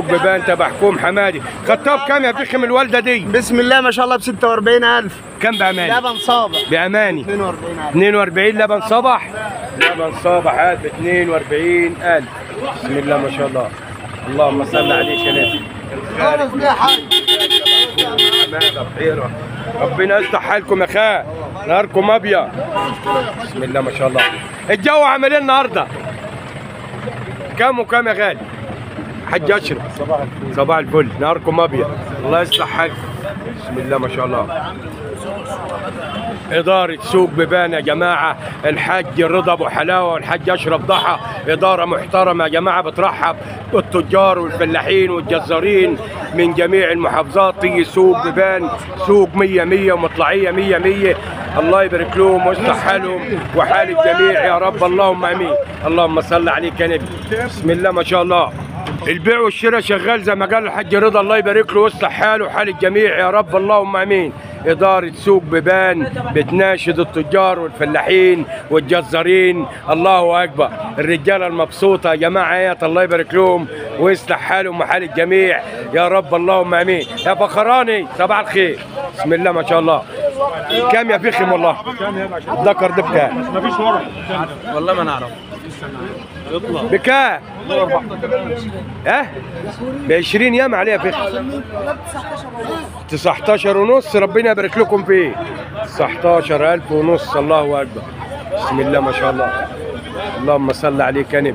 بيبان تبع حكوم حمادي خدتها بكام يا فخم الوالده دي بسم الله ما شاء الله ب 46000 كام باماني لبن صابع باماني 42000 42 لبن صبح لبن صبح هات ب 42000 بسم الله ما شاء الله اللهم صل عليك يا نبي خالص يا حاج حماده بخيره ربنا يصلح حالكم يا خال نهاركم ابيض بسم الله ما شاء الله الجو عامل ايه النهارده كام وكام يا غالي حاج اشرف صباح الفل صباح الفل نهاركم ابيض الله يصلح حالكم بسم الله ما شاء الله إدارة سوق بيبان يا جماعة الحاج رضا أبو حلاوة والحاج أشرف ضحى إدارة محترمة يا جماعة بترحب بالتجار والفلاحين والجزارين من جميع المحافظات تيجي سوق بيبان سوق مية مية ومطلعية مية مية الله يبارك لهم ويصلح حالهم وحال الجميع يا رب اللهم امين اللهم صل عليك يا نبي بسم الله ما شاء الله البيع والشراء شغال زي ما قال الحاج رضا الله يبارك له ويصلح حاله وحال الجميع يا رب اللهم امين إدارة سوق بيبان بتناشد التجار والفلاحين والجزارين الله أكبر الرجالة المبسوطة يا جماعة يا الله يبارك لهم ويصلح حالهم وحال الجميع يا رب اللهم امين يا فخراني صباح الخير بسم الله ما شاء الله كام يا فخم والله ذكر ده بكام والله ما نعرف بكام اه ب 20 ياما عليها فخم 19 ونص ربنا يبارك لكم فيه 19000 ونص الله اكبر بسم الله ما شاء الله اللهم صل عليك يا نبي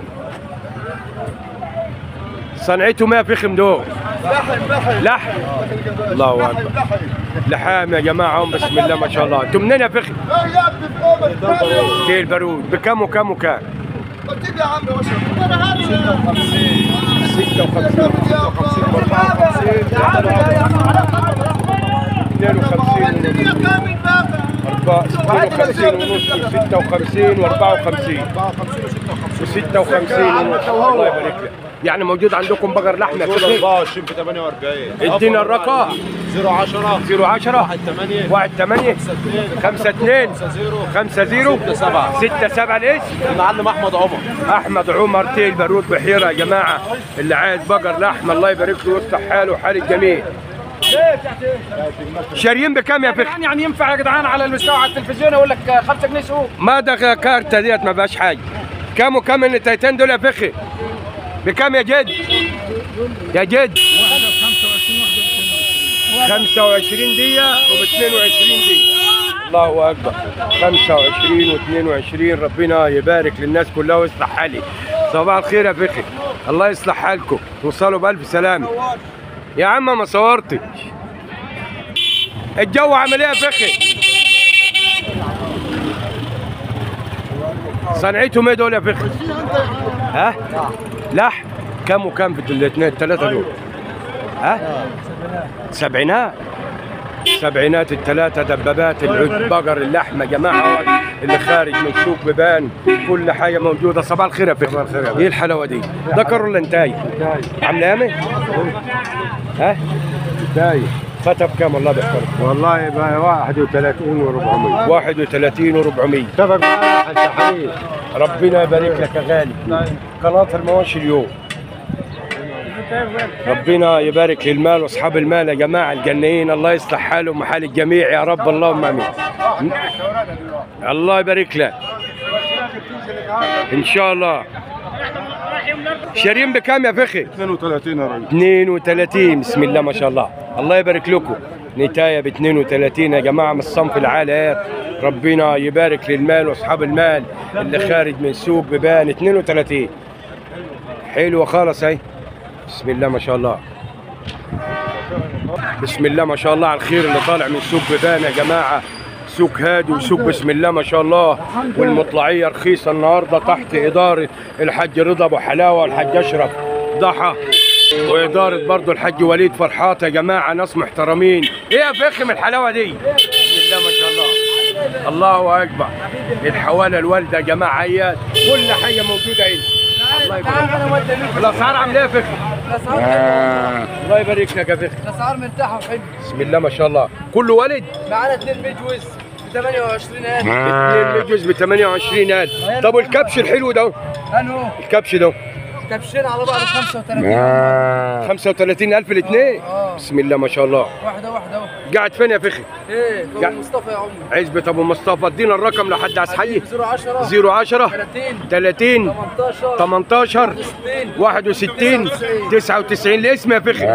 صنعته ما فخم دول لحم الله اكبر لحام يا جماعه هم بسم الله ما شاء الله انتم منين يا فخم؟ كيل بارود بكم وكم وكم؟ طيب يا عم وش 56 ونص و56 و54 و56 ونص الله يبارك لك يعني موجود عندكم بقر لحمه كده 24 في 48 ادينا الرقم 010 010 8 1 8 5 2 5 0 7 6 7 الاسم المعلم احمد عمر احمد عمر تيل بارود بحيره يا جماعه اللي عايز بقر لحمه الله يبارك له ويصلح حاله وحال الجميع شاريين بكام يا فخر؟ يعني ينفع يا جدعان على المستوى على التلفزيون يقول لك 5 جنيه سوق ما ده كارتة ديت ما بقاش حاجه كام وكام النتايتين دول يا فخر؟ بكام يا جد؟ يا جد 25 دقيقة وب 22 دقيقة الله أكبر 25 و 22 ربنا يبارك للناس كلها ويصلح حالي صباح الخير يا فخر الله يصلح حالكم توصلوا بألف سلامة يا عم ما صورتش الجو عامل ايه يا فخر؟ صنعتهم ايه دول يا فخر؟ ها؟ لحم كم وكم في الاثنين الثلاثة دول؟ ها؟ سبعينات سبعينات الثلاثة دبابات العود بقر اللحمة جماعة اللي خارج من سوق بيبان كل حاجة موجودة صباح الخير يا فخر ايه الحلاوة دي؟ ذكر ولا انتاي؟ عاملة يامي؟ ها؟ انتاي فتى بكام الله بيحفظك؟ والله بقى 31 و400 31 و400 اتفق معايا انت حبيبي ربنا يبارك لك يا غالي قناة المواشي اليوم ربنا يبارك للمال واصحاب المال يا جماعه الجنين الله يصلح حالهم وحال الجميع يا رب اللهم امين الله يبارك لك ان شاء الله شارين بكام يا فخر 32 يا راجل 32 بسم الله ما شاء الله الله يبارك لكم نتايه ب 32 يا جماعه من الصنف العالي ربنا يبارك للمال واصحاب المال اللي خارج من سوق ببان 32 حلوه خالص اهي بسم الله ما شاء الله بسم الله ما شاء الله على الخير اللي طالع من سوق ببان يا جماعه سوق هادي وسوق بسم الله ما شاء الله والمطلعيه رخيصه النهارده تحت اداره الحاج رضا ابو حلاوه والحاج اشرف ضحى واداره برضه الحاج وليد فرحات يا جماعه ناس محترمين ايه يا فخم الحلاوه دي بسم الله ما شاء الله الله اكبر الحواله الوالده يا جماعه عيال كل حاجه موجوده هنا الله يبارك لك. الاسعار عامله ايه يا فخم الله يبارك لك يا فخم الاسعار مرتاحه وحلوه بسم الله ما شاء الله كله ولد معانا اثنين مجوز ب 28000 اثنين مجوز ب 28000 طب والكبش الحلو ده انو الكبش ده كبشين على بعض 35 35000 الاثنين اه بسم الله ما شاء الله واحده واحده اهو قاعد فين يا فخي ايه يا- ابو مصطفى يا عمر عزبة ابو مصطفى ادينا الرقم لحد عايز حي 010 010 30 30 18 18 61 61 99 الاسم يا فخي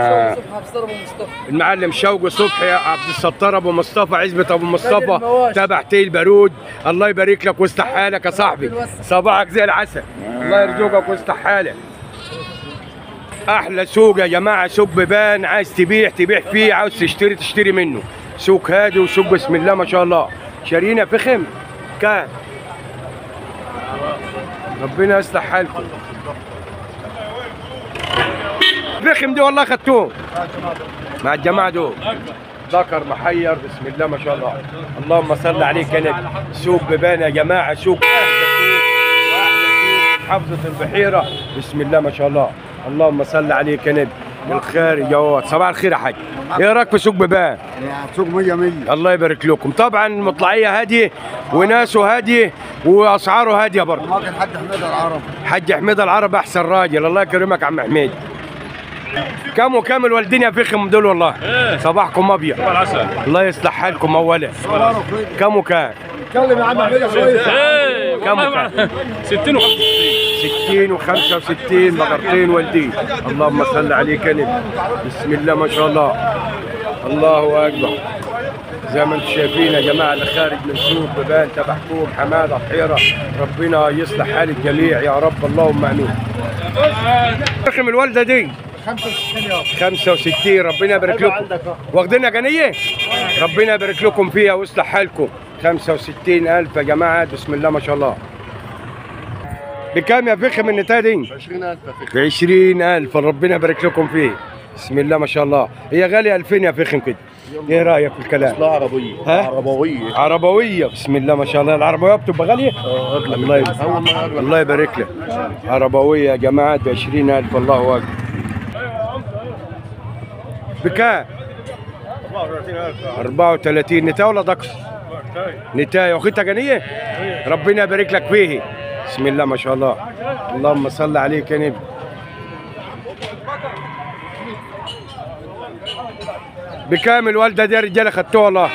المعلم شوقي صبحي عبد الستار ابو مصطفى عزبة ابو مصطفى المواشي. تبع تيل بارود الله يبارك لك ويصلح حالك يا صاحبي صباحك زي العسل الله يرزقك ويصلح حالك احلى سوق يا جماعه سوق بيبان عايز تبيع تبيع فيه عاوز تشتري تشتري منه سوق هادي وسوق بسم الله ما شاء الله شاريين يا فخم كام ربنا يصلح حالكم فخم دي والله خدتوه مع الجماعه دول ذكر محير بسم الله ما شاء الله اللهم صل عليك يا نبي سوق بيبان يا جماعه سوق اهدى سوق واحلى سوق محافظه البحيره بسم الله ما شاء الله اللهم صل عليك يا نبي الخارج اهو صباح الخير يا حاج ايه رايك في سوق بيبان سوق 100 100 الله يبارك لكم طبعا المطلعيه هاديه وناسه هاديه واسعاره هاديه برضه ما كان حد حميد العرب حاج حميد العرب احسن راجل الله يكرمك يا عم حميد كم وكم الوالدين يا فخم دول والله صباحكم ابيض الله يصلح حالكم اولا كم وكم اتكلم يا عم حميد شويه كم وكم 60 و 60 و65 بقرتين والدين اللهم صل عليك يا نبي بسم الله ما شاء الله الله اكبر زي ما انتم شايفين يا جماعه اللي خارج من سوق ببان تبع كوم حماده حيره ربنا يصلح حال الجميع يا رب اللهم امين رقم الوالده دي 65 يوم 65 ربنا يبارك لكم واخدينها جنيه ربنا يبارك لكم فيها ويصلح حالكم 65000 يا جماعه بسم الله ما شاء الله بكام يا فخم النتايه دي 20000 ب 20000 ربنا يبارك لكم فيه بسم الله ما شاء الله هي غاليه 2000 يا فخم كده ايه رايك في الكلام لا عربيه ها؟ عربويه عربويه بسم الله ما شاء الله العربويه بتبقى غاليه الله يبارك الله يبارك لك عربويه يا جماعه ب 20000 الله اكبر بكام 34 نتايه ولا دكس نتايه واخدتها جنيه ربنا يبارك لك فيه بسم الله ما شاء الله اللهم صل عليك يا نبي بكام الوالده دي يا رجاله خدتوها والله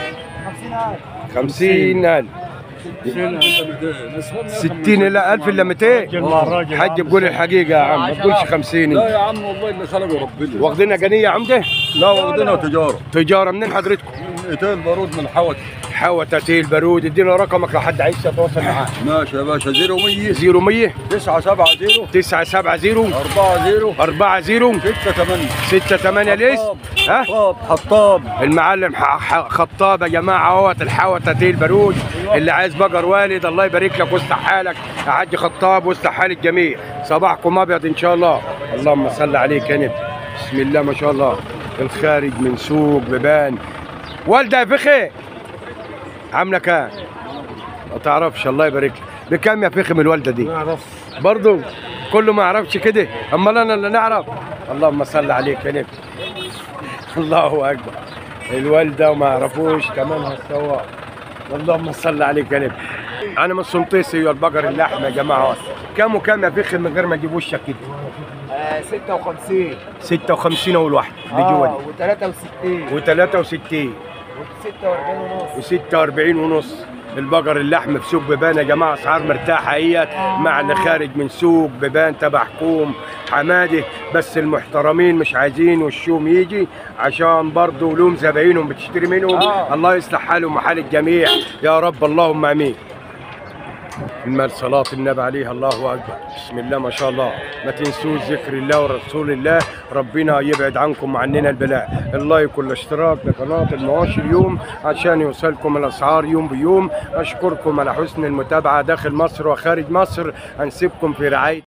50000 60 لا 1000 الا 200 حاج بقول الحقيقه يا عم ما تقولش 50 لا يا عم والله اللي خلقه ربنا واخدينها جنيه يا عمده لا واخدينها تجاره تجاره منين حضرتكم 200 بارود من حوت حوا تاتيل بارود ادينا رقمك لو حد عايز يتواصل معاه ماشي يا باشا 0100 0100 970 970 40 40 68 68 الاسم ها حطاب حطاب المعلم ح- ح- خطاب يا جماعه اهوت الحوا تاتيل بارود اللي عايز بقر والد الله يبارك لك ويصلح حالك يا حاج خطاب ويصلح حال الجميع صباحكم ابيض ان شاء الله اللهم صل عليك يا نبي بسم الله ما شاء الله الخارج من سوق ببان والده يا فخي عامله كام؟ ما تعرفش الله يبارك لك بكام يا فخم الوالده دي؟ برضه كله ما يعرفش كده امال انا اللي نعرف اللهم صل عليك يا نبي الله اكبر الوالده وما يعرفوش كمان هالسواق اللهم صل عليك يا نبي انا من سنطيسي البقر اللحم يا جماعه كام وكام يا فخم من غير ما اجيب وشك كده 56 56 اول واحد بجوه و63 و63 و46 ونص و46 ونص البقر اللحم في سوق بيبان يا جماعه اسعار مرتاحه اهيت مع اللي خارج من سوق بيبان تبع حكوم حماده بس المحترمين مش عايزين وشهم يجي عشان برضه لهم زباينهم بتشتري منهم آه. الله يصلح حالهم وحال الجميع يا رب اللهم امين المال صلاة النبي عليه الله أكبر بسم الله ما شاء الله ما تنسوش ذكر الله ورسول الله ربنا يبعد عنكم وعننا البلاء اللايك والاشتراك لقناة المواشي اليوم عشان يوصلكم الأسعار يوم بيوم أشكركم على حسن المتابعة داخل مصر وخارج مصر هنسيبكم في رعاية